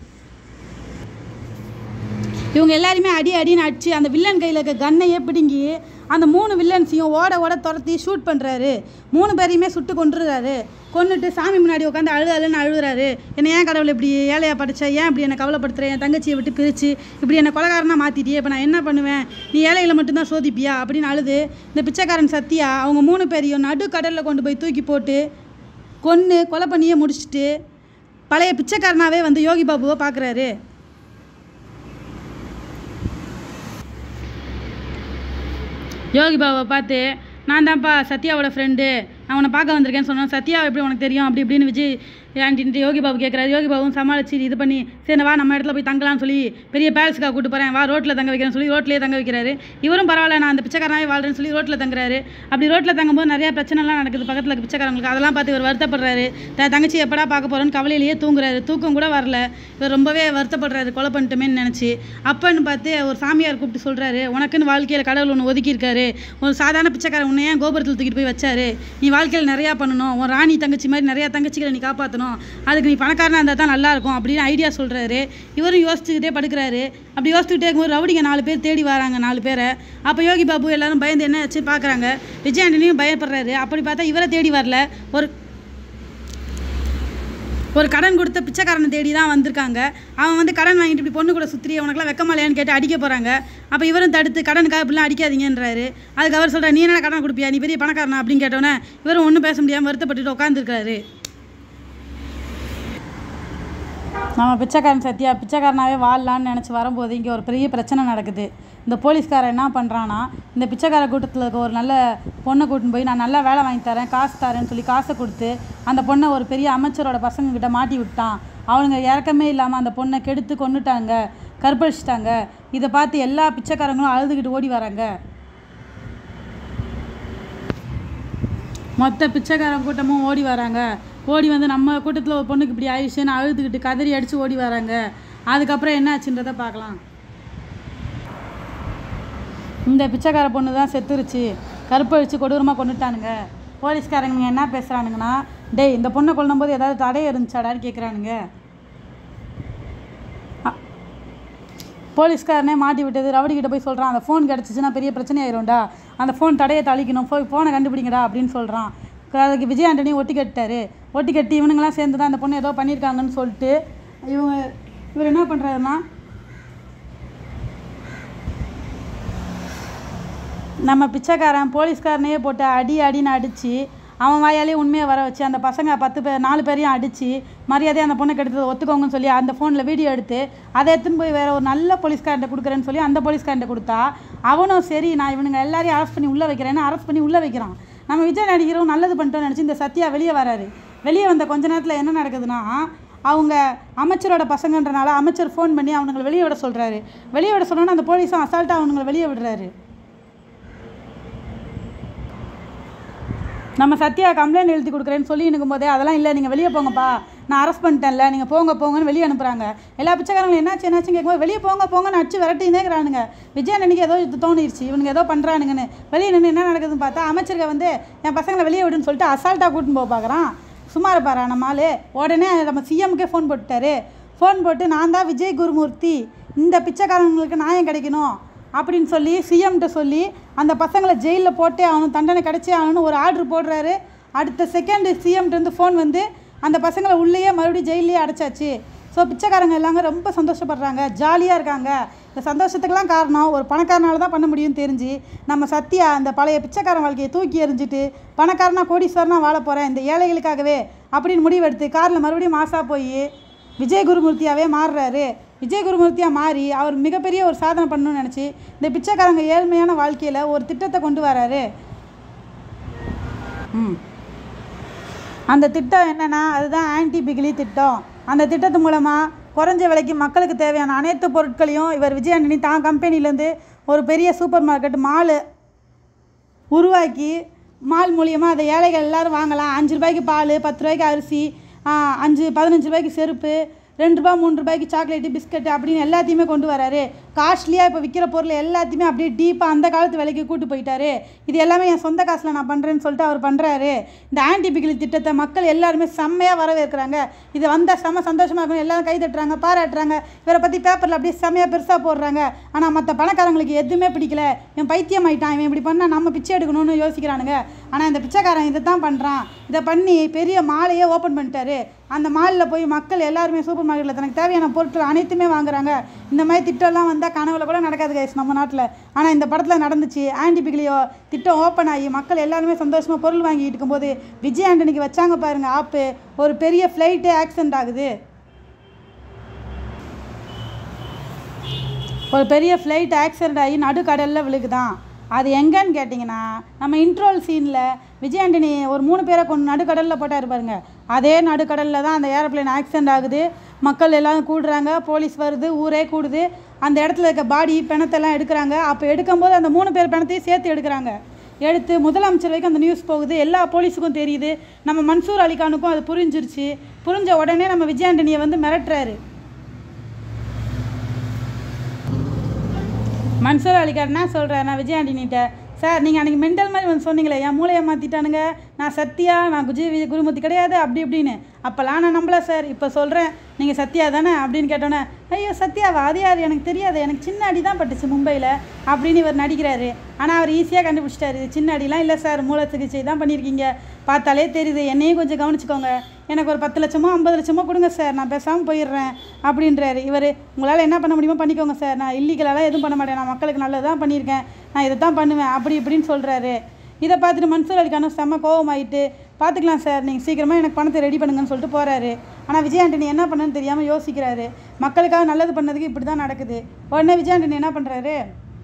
இவங்க எல்லாருமே அடி அடின்னு அடிச்சு அந்த வில்லன் கையில் இருக்க கன்னையே பிடுங்கி அந்த மூணு வில்லன்ஸையும் ஓட ஓட துரத்தி ஷூட் பண்ணுறாரு மூணு பேரையுமே சுட்டு கொண்டுறாரு கொன்னுட்டு சாமி முன்னாடி உட்காந்து அழு அழுன்னு அழுகுறாரு என்னை ஏன் கடவுள் இப்படி ஏழையா படிச்ச ஏன் இப்படி என்னை கவலைப்படுத்துற என் தங்கச்சியை விட்டு பிரித்து இப்படி என்னை கொலகாரனா மாற்றிட்டியே இப்போ நான் என்ன பண்ணுவேன் நீ ஏழைகளை மட்டும்தான் சோதிப்பியா அப்படின்னு அழுது இந்த பிச்சைக்காரன் சத்யா அவங்க மூணு பேரையும் நடு கடலில் கொண்டு போய் தூக்கி போட்டு கொன்று கொலை பண்ணியே முடிச்சுட்டு பழைய பிச்சைக்காரனாவே வந்து யோகி பாபுவை பார்க்குறாரு யோகி பாபாவை பார்த்து நான் தான்ப்பா சத்யாவோட ஃப்ரெண்டு நான் உன்னை பார்க்க வந்திருக்கேன்னு சொன்னேன் சத்யா எப்படி உனக்கு தெரியும் அப்படி இப்படின்னு விஜய் ஆண்டின்ட்டு யோகி பாபு கேட்குறாரு யோகி பாபுவும் சமாளிச்சு இது பண்ணி சரி வா நம்ம இடத்துல போய் தங்கலாம்னு சொல்லி பெரிய பேலஸ்க்காக கூட்டு போகிறேன் வா ரோட்டில் தங்க வைக்கிறேன்னு சொல்லி ரோட்லேயே தங்க வைக்கிறாரு இவரும் பரவாயில்ல நான் அந்த பிச்சைக்காரனாவே வாழ்றேன்னு சொல்லி ரோட்டில் தங்குறாரு அப்படி ரோட்டில் தங்கும்போது நிறைய பிரச்சனைலாம் நடக்குது பக்கத்தில் இருக்க பிச்சைக்காரங்களுக்கு அதெல்லாம் பார்த்து இவர் வருத்தப்படுறாரு தன் தங்கச்சி எப்படா பார்க்க போகிறோன்னு கவலையிலேயே தூங்குறாரு தூக்கம் கூட வரல இவர் ரொம்பவே வருத்தப்படுறாரு கொலை பண்ணிட்டோமேன்னு நினச்சி அப்பன்னு பார்த்து ஒரு சாமியார் கூப்பிட்டு சொல்கிறாரு உனக்குன்னு வாழ்க்கையில் கடவுள் ஒன்று ஒதுக்கியிருக்காரு ஒரு சாதாரண பிச்சைக்காரன் உன்னை ஏன் கோபுரத்தில் தூக்கிட்டு போய் வச்சாரு நீ வாழ்க்கையில் நிறையா பண்ணணும் உன் ராணி தங்கச்சி மாதிரி நிறையா தங்கச்சிகளை நீ காப்பாற்றணும் அதுக்கு நீ பணக்காரனாக இருந்தால் தான் நல்லா இருக்கும் அப்படின்னு ஐடியா சொல்கிறாரு இவரும் யோசிச்சுக்கிட்டே படுக்கிறாரு அப்படி யோசிச்சுக்கிட்டே இருக்கும்போது ரவுடிங்க நாலு பேர் தேடி வராங்க நாலு பேரை அப்போ யோகி பாபு எல்லாரும் பயந்து என்ன ஆச்சு பார்க்குறாங்க விஜய் ஆண்டனியும் பயப்படுறாரு அப்படி பார்த்தா இவரை தேடி வரல ஒரு ஒரு கடன் கொடுத்த பிச்சைக்காரனை தேடி தான் வந்திருக்காங்க அவன் வந்து கடன் வாங்கிட்டு இப்படி பொண்ணு கூட சுற்றி உனக்குலாம் வெக்கமாலையான்னு கேட்டு அடிக்க போகிறாங்க அப்போ இவரும் தடுத்து கடனுக்காக இப்படிலாம் அடிக்காதீங்கன்றாரு அதுக்கு அவர் சொல்கிறார் நீ என்ன கடன் கொடுப்பியா நீ பெரிய பணக்காரனா அப்படின்னு கேட்டோன்னே இவரும் ஒன்றும் பேச முடியாமல் வருத்தப்பட்டுட்டு உட்காந்துருக்காரு நம்ம பிச்சைக்காரன் சத்யா பிச்சைக்காரனாவே வாழலான்னு நினச்சி வரும்போது இங்கே ஒரு பெரிய பிரச்சனை நடக்குது இந்த போலீஸ்காரன் என்ன பண்ணுறான்னா இந்த பிச்சைக்கார கூட்டத்தில் இருக்க ஒரு நல்ல பொண்ணை கூட்டின்னு போய் நான் நல்லா வேலை வாங்கி தரேன் காசு தரேன்னு சொல்லி காசை கொடுத்து அந்த பொண்ணை ஒரு பெரிய அமைச்சரோட பசங்கக்கிட்ட மாட்டி விட்டான் அவனுங்க இறக்கமே இல்லாமல் அந்த பொண்ணை கெடுத்து கொன்னுட்டாங்க கற்பழிச்சிட்டாங்க இதை பார்த்து எல்லா பிச்சைக்காரங்களும் அழுதுகிட்டு ஓடி வராங்க மொத்த பிச்சைக்காரன் கூட்டமும் ஓடி வராங்க ஓடி வந்து நம்ம கூட்டத்தில் ஒரு பொண்ணுக்கு இப்படி ஆயிடுச்சுன்னு அழுதுகிட்டு கதறி அடித்து ஓடி வராங்க அதுக்கப்புறம் என்ன ஆச்சுன்றதை பார்க்கலாம் இந்த பிச்சைக்கார பொண்ணு தான் செத்துருச்சு கருப்பழிச்சு கொடூரமாக கொண்டுட்டானுங்க போலீஸ்காரங்க என்ன பேசுகிறானுங்கன்னா டேய் இந்த பொண்ணை கொல்லும்போது ஏதாவது தடை இருந்துச்சாடான்னு கேட்குறானுங்க போலீஸ்காரனே மாட்டி விட்டது ரவுடி கிட்ட போய் சொல்கிறான் அந்த ஃபோன் கிடச்சிச்சுன்னா பெரிய பிரச்சனை ஆயிரும்டா அந்த ஃபோன் தடையை தளிக்கணும் ஃபோ ஃபோனை கண்டுபிடிங்கடா அப்படின்னு சொல்கிறான் அதுக்கு விஜய் ஆண்டனி ஒட்டி கட்டாரு ஒட்டி கட்டி இவனுங்களாம் சேர்ந்து தான் அந்த பொண்ணு ஏதோ பண்ணியிருக்காங்கன்னு சொல்லிட்டு இவங்க இவர் என்ன பண்ணுறாருன்னா நம்ம பிச்சைக்காரன் போலீஸ்காரனையே போட்டு அடி அடின்னு அடித்து அவன் வாயாலே உண்மையை வர வச்சு அந்த பசங்க பத்து பேர் நாலு பேரையும் அடித்து மரியாதையாக அந்த பொண்ணை கெடுத்தது ஒத்துக்கோங்கன்னு சொல்லி அந்த ஃபோனில் வீடியோ எடுத்து அதை எடுத்துன்னு போய் வேற ஒரு நல்ல போலீஸ்காரன்ட்ட கொடுக்குறேன்னு சொல்லி அந்த போலீஸ்காரன்ட்ட கொடுத்தா அவனும் சரி நான் இவனுங்க எல்லாரையும் அரெஸ்ட் பண்ணி உள்ளே வைக்கிறேன்னு அரெஸ்ட் பண்ணி உள்ளே வைக்கிறான் நம்ம விஜய் நடிகரும் நல்லது பண்ணிட்டோம்னு நினச்சி இந்த சத்யா வெளியே வராரு வெளியே வந்த கொஞ்ச நேரத்தில் என்ன நடக்குதுன்னா அவங்க அமைச்சரோட பசங்கன்றனால அமைச்சர் ஃபோன் பண்ணி அவனுங்களை வெளியே விட சொல்கிறாரு வெளியே விட சொன்னோன்னே அந்த போலீஸும் அசால்ட்டாக அவனுங்களை வெளியே விடுறாரு நம்ம சத்யா கம்ப்ளைண்ட் எழுதி கொடுக்குறேன்னு சொல்லி இருக்கும் போதே அதெல்லாம் இல்லை நீங்கள் வெளியே போங்கப்பா நான் அரெஸ்ட் பண்ணிட்டேன்ல நீங்கள் போங்க போங்கன்னு வெளியே அனுப்புகிறாங்க எல்லா பிச்சைக்காரங்களும் என்னாச்சு என்னாச்சுன்னு கேட்கும்போது வெளியே போங்க போங்கன்னு அடிச்சு விரட்டினே இருக்கிறானுங்க விஜயன் அன்னைக்கு ஏதோ இது தோணிருச்சு இவனுங்க ஏதோ பண்ணுறானுங்கன்னு வெளியே நின்று என்ன நடக்குதுன்னு பார்த்தா அமைச்சருங்க வந்து என் பசங்களை வெளியே விடுன்னு சொல்லிட்டு அசால்ட்டாக கூட்டின்னு போக பார்க்குறான் சும்மா இருப்பாரா நம்ம ஆளு உடனே நம்ம சிஎம்க்கே ஃபோன் போட்டுட்டாரு ஃபோன் போட்டு நான் தான் விஜய் குருமூர்த்தி இந்த பிச்சைக்காரங்களுக்கு நியாயம் கிடைக்கணும் அப்படின்னு சொல்லி சிஎம்கிட்ட சொல்லி அந்த பசங்களை ஜெயிலில் போட்டே ஆகணும் தண்டனை கிடைச்சே ஆகணும்னு ஒரு ஆர்டர் போடுறாரு அடுத்த செகண்ட் சிஎம்கிட்டருந்து ஃபோன் வந்து அந்த பசங்களை உள்ளேயே மறுபடியும் ஜெயிலே அடைச்சாச்சு ஸோ பிச்சைக்காரங்க எல்லாங்க ரொம்ப சந்தோஷப்படுறாங்க ஜாலியாக இருக்காங்க இந்த சந்தோஷத்துக்கெல்லாம் காரணம் ஒரு பணக்காரனால தான் பண்ண முடியும்னு தெரிஞ்சு நம்ம சத்யா அந்த பழைய பிச்சைக்காரன் வாழ்க்கையை தூக்கி எறிஞ்சிட்டு பணக்காரனா கோடீஸ்வரனா வாழ போகிறேன் இந்த ஏழைகளுக்காகவே அப்படின்னு முடிவெடுத்து காரில் மறுபடியும் மாசா போய் விஜய் குருமூர்த்தியாவே மாறுறாரு விஜய் குருமூர்த்தியாக மாறி அவர் மிகப்பெரிய ஒரு சாதனை பண்ணணும்னு நினச்சி இந்த பிச்சைக்காரங்க ஏழ்மையான வாழ்க்கையில் ஒரு திட்டத்தை கொண்டு வராரு ம் அந்த திட்டம் என்னென்னா அதுதான் ஆன்டி பிகிலி திட்டம் அந்த திட்டத்து மூலமாக குறைஞ்ச விலைக்கு மக்களுக்கு தேவையான அனைத்து பொருட்களையும் இவர் விஜயாண்டனி தான் கம்பெனிலேருந்து ஒரு பெரிய சூப்பர் மார்க்கெட் மாலு உருவாக்கி மால் மூலியமாக அதை ஏழைகள் எல்லாரும் வாங்கலாம் அஞ்சு ரூபாய்க்கு பால் பத்து ரூபாய்க்கு அரிசி ஆ, அஞ்சு பதினஞ்சு ரூபாய்க்கு செருப்பு ரெண்டு ரூபா மூணு ரூபாய்க்கு சாக்லேட்டு பிஸ்கட் அப்படின்னு எல்லாத்தையுமே கொண்டு வராரு காஸ்ட்லியாக இப்போ விற்கிற பொருள் எல்லாத்தையுமே அப்படியே டீப்பாக அந்த காலத்து விலைக்கு கூட்டு போயிட்டாரு இது எல்லாமே என் சொந்த காசில் நான் பண்ணுறேன்னு சொல்லிட்டு அவர் பண்ணுறாரு இந்த ஆன்டி பிகிலி திட்டத்தை மக்கள் எல்லாருமே செம்மையாக வரவேற்கிறாங்க இது வந்தால் செம்ம சந்தோஷமாக இருக்கும் எல்லாரும் கை தட்டுறாங்க பாராட்டுறாங்க இவரை பற்றி பேப்பரில் அப்படியே செம்மையாக பெருசாக போடுறாங்க ஆனால் மற்ற பணக்காரங்களுக்கு எதுவுமே பிடிக்கல இவன் பைத்தியம் ஆயிட்டான் இவன் இப்படி பண்ணால் நம்ம பிச்சை எடுக்கணும்னு யோசிக்கிறானுங்க ஆனால் இந்த பிச்சைக்காரன் இதை தான் பண்ணுறான் இதை பண்ணி பெரிய மாலையே ஓப்பன் பண்ணிட்டாரு அந்த மாலில் போய் மக்கள் எல்லாருமே சூப்பர் மார்க்கெட்டில் தனக்கு தேவையான பொருட்கள் அனைத்துமே வாங்குறாங்க இந்த மாதிரி திட்டம்லாம் வந்தால் கனவுல கூட நடக்காது கைஸ் நம்ம நாட்டில் ஆனால் இந்த படத்தில் நடந்துச்சு ஆன்டி பிகிலியோ திட்டம் ஓப்பன் ஆகி மக்கள் எல்லாருமே சந்தோஷமாக பொருள் வாங்கிட்டு இருக்கும்போது விஜய் ஆண்டனிக்கு வச்சாங்க பாருங்க ஆப்பு ஒரு பெரிய ஃப்ளைட்டே ஆக்சிடென்ட் ஆகுது ஒரு பெரிய ஃப்ளைட் ஆக்சிடென்ட் ஆகி நடுக்கடலில் விழுகுதான் அது எங்கன்னு கேட்டிங்கன்னா நம்ம இன்ட்ரோல் சீனில் விஜய் ஆண்டனி ஒரு மூணு பேரை கொண்டு நடுக்கடலில் போட்டார் பாருங்க அதே நடுக்கடலில் தான் அந்த ஏரோப்ளேன் ஆக்சிடென்ட் ஆகுது மக்கள் எல்லாரும் கூடுறாங்க போலீஸ் வருது ஊரே கூடுது அந்த இடத்துல இருக்க பாடி பிணத்தெல்லாம் எடுக்கிறாங்க அப்போ எடுக்கும்போது அந்த மூணு பேர் பிணத்தையும் சேர்த்து எடுக்கிறாங்க எடுத்து முதலமைச்சர் வரைக்கும் அந்த நியூஸ் போகுது எல்லா போலீஸுக்கும் தெரியுது நம்ம மன்சூர் அலிகானுக்கும் அது புரிஞ்சிருச்சு புரிஞ்ச உடனே நம்ம விஜய் ஆண்டனியை வந்து மிரட்டுறாரு மன்சூர் அலிகார் என்ன சொல்கிறேன் நான் விஜய் ஆண்டனிட்ட சார் நீங்கள் அன்றைக்கி மெண்டல் மாதிரி வந்து சொன்னீங்களே என் மூளையை மாற்றிட்டானுங்க நான் சத்யா நான் விஜய் விஜய் குருமூர்த்தி கிடையாது அப்படி இப்படின்னு அப்போல்லாம் நான் நம்பல சார் இப்போ சொல்கிறேன் நீங்கள் சத்யா தானே அப்படின்னு கேட்டோன்னே ஐயோ சத்யாவா அது யார் எனக்கு தெரியாது எனக்கு சின்ன அடி தான் பட்டுச்சு மும்பையில் அப்படின்னு இவர் நடிக்கிறாரு ஆனால் அவர் ஈஸியாக கண்டுபிடிச்சிட்டாரு சின்ன அடிலாம் இல்லை சார் மூளை சிகிச்சை தான் பண்ணியிருக்கீங்க பார்த்தாலே தெரியுது என்னையும் கொஞ்சம் கவனிச்சுக்கோங்க எனக்கு ஒரு பத்து லட்சமோ ஐம்பது லட்சமோ கொடுங்க சார் நான் பேசாமல் போயிடுறேன் அப்படின்றாரு இவர் உங்களால் என்ன பண்ண முடியுமோ பண்ணிக்கோங்க சார் நான் இல்லீகலாலாம் எதுவும் பண்ண மாட்டேன் நான் மக்களுக்கு நல்லது தான் பண்ணியிருக்கேன் நான் இதை தான் பண்ணுவேன் அப்படி இப்படின்னு சொல்கிறாரு இதை பார்த்துட்டு மன்சூர் அலிகானும் செம்ம கோவமாயிட்டு பார்த்துக்கலாம் சார் நீங்கள் சீக்கிரமாக எனக்கு பணத்தை ரெடி பண்ணுங்கன்னு சொல்லிட்டு போகிறாரு ஆனால் விஜய் ஆண்டனி என்ன பண்ணுன்னு தெரியாமல் யோசிக்கிறாரு மக்களுக்காக நல்லது பண்ணதுக்கு இப்படி தான் நடக்குது உடனே விஜய் ஆண்டனி என்ன பண்ணுறாரு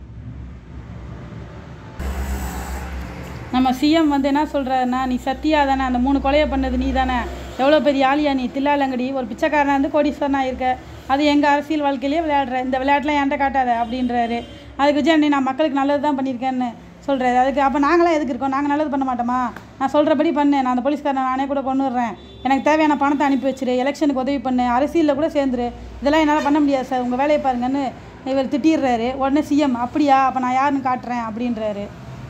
நம்ம சிஎம் வந்து என்ன சொல்கிறாருன்னா நீ சத்தியா தானே அந்த மூணு கொலையை பண்ணது நீ தானே எவ்வளோ பெரிய ஆளியா நீ தில்லாலங்கடி ஒரு பிச்சைக்காரனா இருந்து கோடீஸ்வரனா இருக்க அது எங்கள் அரசியல் வாழ்க்கையிலே விளையாடுற இந்த விளையாட்டுலாம் என்கிட்ட காட்டாத அப்படின்றாரு அதுக்கு விஜய் அண்ணி நான் மக்களுக்கு நல்லது தான் பண்ணியிருக்கேன்னு சொல்கிறாரு அதுக்கு அப்போ நாங்களாம் எதுக்கு இருக்கோம் நாங்கள் நல்லது பண்ண மாட்டோமா நான் சொல்கிறபடி பண்ணு நான் அந்த போலீஸ்காரனை நானே கூட கொண்டு வர்றேன் எனக்கு தேவையான பணத்தை அனுப்பி வச்சிரு எலெக்ஷனுக்கு உதவி பண்ணு அரசியலில் கூட சேர்ந்துரு இதெல்லாம் என்னால் பண்ண முடியாது சார் உங்கள் வேலையை பாருங்கன்னு இவர் திட்டிடுறாரு உடனே சிஎம் அப்படியா அப்போ நான் யாருன்னு காட்டுறேன் அப்படின்றாரு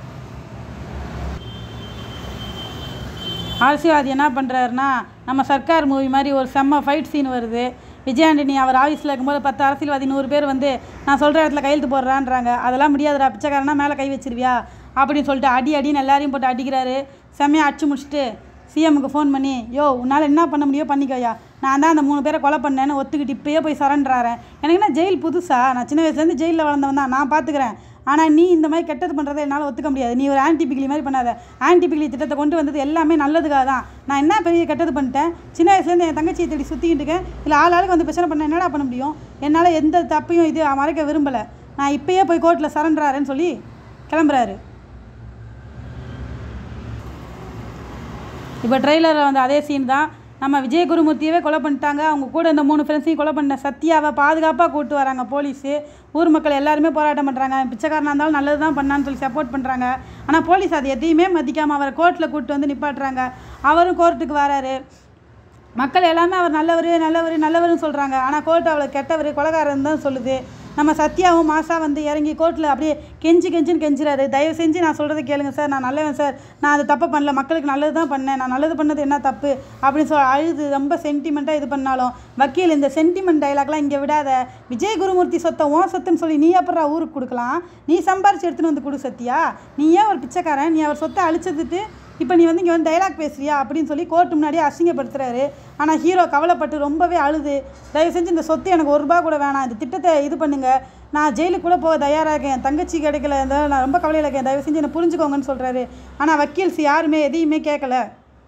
அரசியல்வாதி என்ன பண்ணுறாருன்னா நம்ம சர்க்கார் மூவி மாதிரி ஒரு செம்ம ஃபைட் சீன் வருது விஜயாண்டனி அவர் ஆஃபீஸில் இருக்கும்போது பத்து அரசியல்வாதி நூறு பேர் வந்து நான் சொல்கிற இடத்துல கையெழுத்து போடுறான்றாங்க அதெல்லாம் முடியாதுடா பிச்சைக்காரனா மேலே கை வச்சிருவியா அப்படின்னு சொல்லிட்டு அடி அடின்னு எல்லாரையும் போட்டு அடிக்கிறாரு செம்மையாக அடிச்சு முடிச்சுட்டு சிஎம்முக்கு ஃபோன் பண்ணி யோ உன்னால் என்ன பண்ண முடியும் பண்ணிக்கோயா நான் தான் அந்த மூணு பேரை கொலை பண்ணேன்னு ஒத்துக்கிட்டு இப்பயே போய் சரண்டராறேன் எனக்கு என்ன ஜெயில் புதுசா நான் சின்ன வயசுலேருந்து ஜெயிலில் வளர்ந்தவன் தான் நான் பார்த்துக்கிறேன் ஆனால் நீ இந்த மாதிரி கெட்டது பண்ணுறதை என்னால் ஒத்துக்க முடியாது நீ ஒரு ஆன்டி பிகிலி மாதிரி பண்ணாத ஆன்டி பிகிலி திட்டத்தை கொண்டு வந்தது எல்லாமே நல்லதுக்காக தான் நான் என்ன பெரிய கெட்டது பண்ணிட்டேன் சின்ன வயசுலேருந்து என் தங்கச்சியை தேடி சுற்றிக்கிட்டு இருக்கேன் இல்லை ஆள் ஆளுக்கு வந்து பிரச்சனை பண்ண என்னடா பண்ண முடியும் என்னால் எந்த தப்பையும் இது மறைக்க விரும்பலை நான் இப்பயே போய் கோர்ட்டில் சரண்டராறேன்னு சொல்லி கிளம்புறாரு இப்போ ட்ரெய்லரில் வந்து அதே சீன் தான் நம்ம விஜய் குருமூர்த்தியவே கொலை பண்ணிட்டாங்க அவங்க கூட இந்த மூணு ஃப்ரெண்ட்ஸையும் கொலை பண்ண சத்யாவை பாதுகாப்பாக கூட்டு வராங்க போலீஸு ஊர் மக்கள் எல்லாருமே போராட்டம் பண்ணுறாங்க பிச்சைக்காரனாக இருந்தாலும் நல்லது தான் பண்ணான்னு சொல்லி சப்போர்ட் பண்ணுறாங்க ஆனால் போலீஸ் அது எதையுமே மதிக்காமல் அவரை கோர்ட்டில் கூட்டு வந்து நிப்பாட்டுறாங்க அவரும் கோர்ட்டுக்கு வராரு மக்கள் எல்லாமே அவர் நல்லவர் நல்லவர் நல்லவர்னு சொல்கிறாங்க ஆனால் கோர்ட் அவளை கெட்டவர் கொலகாரன் தான் சொல்லுது நம்ம சத்யாவும் மாசா வந்து இறங்கி கோர்ட்டில் அப்படியே கெஞ்சி கெஞ்சின்னு கெஞ்சுறாரு தயவு செஞ்சு நான் சொல்கிறத கேளுங்க சார் நான் நல்லவன் சார் நான் அது தப்பு பண்ணல மக்களுக்கு நல்லது தான் பண்ணேன் நான் நல்லது பண்ணது என்ன தப்பு அப்படின்னு சொல் அழுது ரொம்ப சென்டிமெண்ட்டாக இது பண்ணாலும் வக்கீல் இந்த சென்டிமெண்ட் டைலாக்லாம் இங்கே விடாத விஜய் குருமூர்த்தி சொத்தை உன் சொத்துன்னு சொல்லி நீ அப்புறம் ஊருக்கு கொடுக்கலாம் நீ சம்பாரிச்சு எடுத்துன்னு வந்து கொடு சத்யா நீ ஏன் ஒரு பிச்சைக்காரன் நீ அவர் சொத்தை அழிச்சதுட்டு இப்போ நீ வந்து இங்கே வந்து டைலாக் பேசுறியா அப்படின்னு சொல்லி கோர்ட் முன்னாடியே அசிங்கப்படுத்துறாரு ஆனால் ஹீரோ கவலைப்பட்டு ரொம்பவே அழுது தயவு செஞ்சு இந்த சொத்து எனக்கு ஒரு ரூபா கூட வேணாம் இந்த திட்டத்தை இது பண்ணுங்க நான் ஜெயிலுக்கு கூட போக தயாராக இருக்கேன் என் தங்கச்சி கிடைக்கல இந்த நான் ரொம்ப கவலையில் இருக்கேன் தயவு செஞ்சு என்னை புரிஞ்சுக்கோங்கன்னு சொல்கிறாரு ஆனால் வக்கீல்ஸ் யாருமே எதையுமே கேட்கல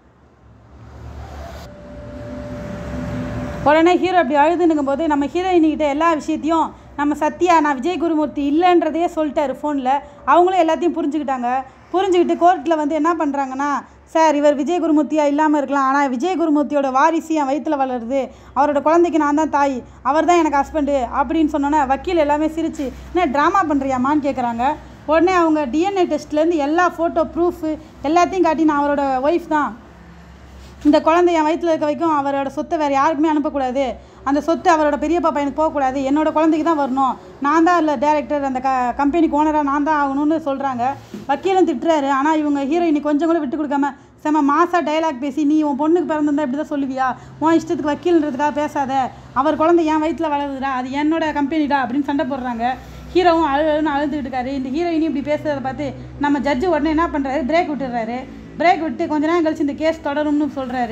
உடனே ஹீரோ அப்படி அழுதுனுங்கும் போது நம்ம ஹீரோயினிக்கிட்ட எல்லா விஷயத்தையும் நம்ம சத்யா நான் விஜய் குருமூர்த்தி இல்லைன்றதையே சொல்லிட்டாரு ஃபோனில் அவங்களும் எல்லாத்தையும் புரிஞ்சுக்கிட்டாங்க புரிஞ்சுக்கிட்டு கோர்ட்டில் வந்து என்ன பண்ணுறாங்கன்னா சார் இவர் விஜய் குருமூர்த்தியா இல்லாமல் இருக்கலாம் ஆனால் விஜய் குருமூர்த்தியோட வாரிசு என் வயிற்றில் வளருது அவரோட குழந்தைக்கு நான் தான் தாய் அவர் தான் எனக்கு ஹஸ்பண்டு அப்படின்னு சொன்னோன்னே வக்கீல் எல்லாமே சிரிச்சு என்ன ட்ராமா பண்ணுறியாமான்னு கேட்குறாங்க உடனே அவங்க டிஎன்ஏ டெஸ்ட்லேருந்து எல்லா ஃபோட்டோ ப்ரூஃபு எல்லாத்தையும் காட்டி நான் அவரோட ஒய்ஃப் தான் இந்த குழந்தை என் வயிற்றில் இருக்க வரைக்கும் அவரோட சொத்தை வேறு யாருக்குமே அனுப்பக்கூடாது அந்த சொத்து அவரோட பெரிய பாப்பா எனக்கு போகக்கூடாது என்னோட குழந்தைக்கு தான் வரணும் நான் தான் இல்லை டேரக்டர் அந்த க கம்பெனிக்கு ஓனராக நான் தான் ஆகணும்னு சொல்கிறாங்க வக்கீலும் திட்டுறாரு ஆனால் இவங்க ஹீரோயினி கொஞ்சம் கூட விட்டு கொடுக்காம செம மாசா டைலாக் பேசி நீ உன் பொண்ணுக்கு பிறந்திருந்தா இப்படி தான் சொல்லுவியா உன் இஷ்டத்துக்கு வக்கீல்ன்றதுக்காக பேசாத அவர் குழந்தை என் வயிற்றில் வளருதுடா அது என்னோட கம்பெனிடா அப்படின்னு சண்டை போடுறாங்க ஹீரோவும் அழு அழுன்னு அழுதுகிட்டு இருக்காரு இந்த ஹீரோயினி இப்படி பேசுறதை பார்த்து நம்ம ஜட்ஜு உடனே என்ன பண்ணுறாரு பிரேக் விட்டுடுறாரு பிரேக் விட்டு கொஞ்ச நேரம் கழிச்சு இந்த கேஸ் தொடரும்னு சொல்கிறாரு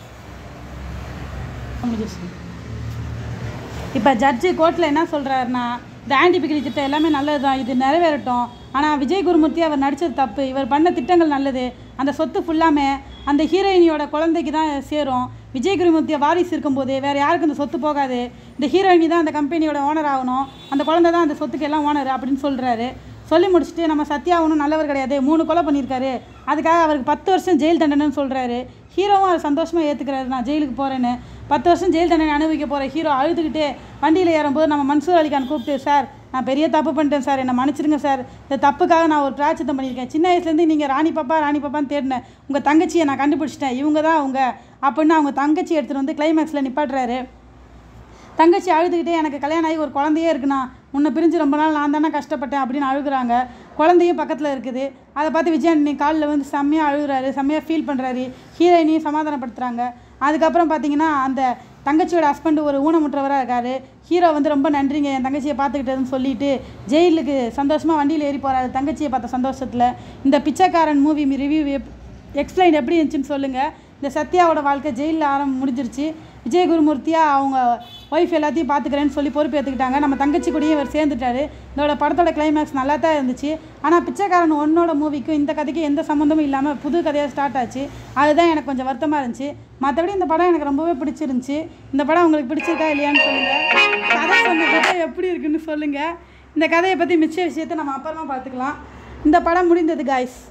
இப்போ ஜட்ஜு கோர்ட்டில் என்ன சொல்கிறாருன்னா இந்த ஆன்டிபிகிரி திட்டம் எல்லாமே நல்லது தான் இது நிறைவேறட்டும் ஆனால் விஜய் குருமூர்த்தி அவர் நடித்தது தப்பு இவர் பண்ண திட்டங்கள் நல்லது அந்த சொத்து ஃபுல்லாமே அந்த ஹீரோயினியோட குழந்தைக்கு தான் சேரும் விஜய் குருமூர்த்திய வாரிசு இருக்கும்போது வேறு யாருக்கும் இந்த சொத்து போகாது இந்த ஹீரோயினி தான் அந்த கம்பெனியோட ஓனர் ஆகணும் அந்த குழந்தை தான் அந்த சொத்துக்கு எல்லாம் ஓனர் அப்படின்னு சொல்கிறாரு சொல்லி முடிச்சுட்டு நம்ம சத்யா ஒன்றும் நல்லவர் கிடையாது மூணு கொலை பண்ணியிருக்காரு அதுக்காக அவருக்கு பத்து வருஷம் ஜெயில் தண்டனைன்னு சொல்கிறாரு ஹீரோவும் அதை சந்தோஷமாக ஏற்றுக்கிறாரு நான் ஜெயிலுக்கு போகிறேன்னு பத்து வருஷம் ஜெயில் தண்டனை அனுபவிக்க போகிற ஹீரோ அழுதுகிட்டே வண்டியில் ஏறும்போது நம்ம மன்சூர் அலிகான் கூப்பிட்டு சார் நான் பெரிய தப்பு பண்ணிட்டேன் சார் என்னை மன்னிச்சிடுங்க சார் இந்த தப்புக்காக நான் ஒரு பிராச்சித்தம் பண்ணியிருக்கேன் சின்ன வயசுலேருந்து நீங்கள் ராணி பாப்பா ராணி பாப்பான்னு தேடினேன் உங்கள் தங்கச்சியை நான் கண்டுபிடிச்சிட்டேன் இவங்க தான் அவங்க அப்படின்னு அவங்க தங்கச்சி எடுத்துகிட்டு வந்து கிளைமேக்ஸில் நிப்பாட்டுறாரு தங்கச்சி அழுதுகிட்டே எனக்கு கல்யாணம் ஆகி ஒரு குழந்தையே இருக்குண்ணா உன்னை பிரிஞ்சு ரொம்ப நாள் நான் தானே கஷ்டப்பட்டேன் அப்படின்னு அழுகுறாங்க குழந்தையும் பக்கத்தில் இருக்குது அதை பார்த்து விஜயாண்டனி காலில் வந்து செம்மையாக அழுகுறாரு செம்மையாக ஃபீல் பண்ணுறாரு ஹீரோயினையும் சமாதானப்படுத்துகிறாங்க அதுக்கப்புறம் பார்த்தீங்கன்னா அந்த தங்கச்சியோட ஹஸ்பண்ட் ஒரு ஊனமுற்றவராக இருக்கார் ஹீரோ வந்து ரொம்ப நன்றிங்க என் தங்கச்சியை பார்த்துக்கிட்டதுன்னு சொல்லிட்டு ஜெயிலுக்கு சந்தோஷமாக வண்டியில் ஏறி போகிறாரு தங்கச்சியை பார்த்த சந்தோஷத்தில் இந்த பிச்சைக்காரன் மூவி ரிவ்யூ எக்ஸ்பிளைன் எப்படி இருந்துச்சுன்னு சொல்லுங்கள் இந்த சத்யாவோட வாழ்க்கை ஜெயிலில் ஆரம் முடிஞ்சிருச்சு விஜய் குருமூர்த்தியா அவங்க ஒய்ஃப் எல்லாத்தையும் பார்த்துக்கிறேன்னு சொல்லி பொறுப்பு ஏற்றுக்கிட்டாங்க நம்ம தங்கச்சி கூடயும் இவர் சேர்ந்துட்டாரு இதோட படத்தோட கிளைமேக்ஸ் நல்லா தான் இருந்துச்சு ஆனால் பிச்சைக்காரன் ஒன்னோட மூவிக்கும் இந்த கதைக்கும் எந்த சம்மந்தமும் இல்லாமல் புது கதையாக ஸ்டார்ட் ஆச்சு அதுதான் எனக்கு கொஞ்சம் வருத்தமாக இருந்துச்சு மற்றபடி இந்த படம் எனக்கு ரொம்பவே பிடிச்சிருந்துச்சு இந்த படம் உங்களுக்கு பிடிச்சிருக்கா இல்லையான்னு சொல்லுங்கள் கதை சொன்ன கதை எப்படி இருக்குன்னு சொல்லுங்கள் இந்த கதையை பற்றி மிச்ச விஷயத்தை நம்ம அப்புறமா பார்த்துக்கலாம் இந்த படம் முடிந்தது காய்ஸ்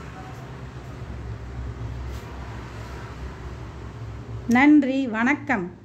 நன்றி வணக்கம்